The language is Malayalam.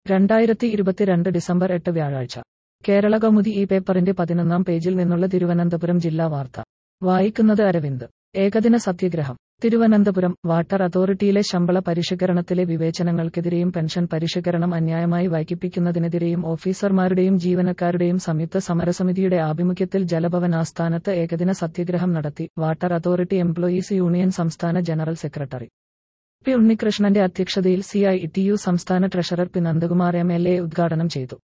രണ്ടായിരത്തി ഇരുപത്തിരണ്ട് ഡിസംബർ എട്ട് വ്യാഴാഴ്ച കേരള കൗമുദി ഈ പേപ്പറിന്റെ പതിനൊന്നാം പേജിൽ നിന്നുള്ള തിരുവനന്തപുരം ജില്ലാ വാർത്ത വായിക്കുന്നത് അരവിന്ദ് ഏകദിന സത്യഗ്രഹം തിരുവനന്തപുരം വാട്ടർ അതോറിറ്റിയിലെ ശമ്പള പരിഷ്കരണത്തിലെ വിവേചനങ്ങൾക്കെതിരെയും പെൻഷൻ പരിഷ്കരണം അന്യായമായി വൈകിപ്പിക്കുന്നതിനെതിരെയും ഓഫീസർമാരുടെയും ജീവനക്കാരുടെയും സംയുക്ത സമരസമിതിയുടെ ആഭിമുഖ്യത്തിൽ ജലഭവൻ ആസ്ഥാനത്ത് ഏകദിന സത്യഗ്രഹം നടത്തി വാട്ടർ അതോറിറ്റി എംപ്ലോയീസ് യൂണിയൻ സംസ്ഥാന ജനറൽ സെക്രട്ടറി പി ഉണ്ണികൃഷ്ണന്റെ അധ്യക്ഷതയിൽ സി ഐ ടി യു സംസ്ഥാന treasurer P Nandakumar M L A ഉദ്ഘാടനം ചെയ്തു